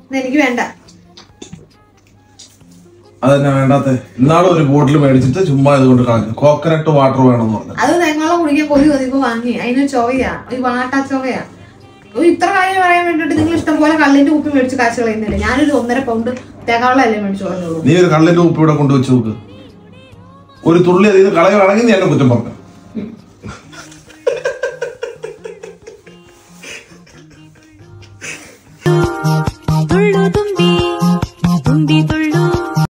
ഇത് എനിക്ക് വേണ്ട അതന്നെ വേണ്ടാത്ത ഇന്നാളും ഒരു ബോട്ടിൽ മേടിച്ചിട്ട് ചുമ്മാ ഇതുകൊണ്ട് കളഞ്ഞു കോക്കനട്ട് വാട്ടർ വേണമെന്ന് പറഞ്ഞു അത് തെങ്ങോളം കുടിക്കാൻ കൊതി കൊതിപ്പ് വാങ്ങി അതിന് ചൊവയാ ഒരു വാട്ടാ ചൊവയാ ഒരു ഇത്ര കാര്യം പറയാൻ വേണ്ടിട്ട് നിങ്ങൾ ഇഷ്ടം പോലെ കള്ളിന്റെ കുപ്പി മേടിച്ച് കാശ് കളയുന്നില്ല ഞാനൊരു ഒന്നര പൗണ്ട് തേങ്ങാവെള്ളമല്ലേ മേടിച്ചു കളഞ്ഞുള്ളൂ നീ ഒരു കള്ളിന്റെ ഉപ്പ് ഇവിടെ കൊണ്ടുവച്ച് നോക്ക് ഒരു തുള്ളി അതിൽ കളയുവാണെങ്കിൽ നീ എന്നെ കുറ്റം പറഞ്ഞു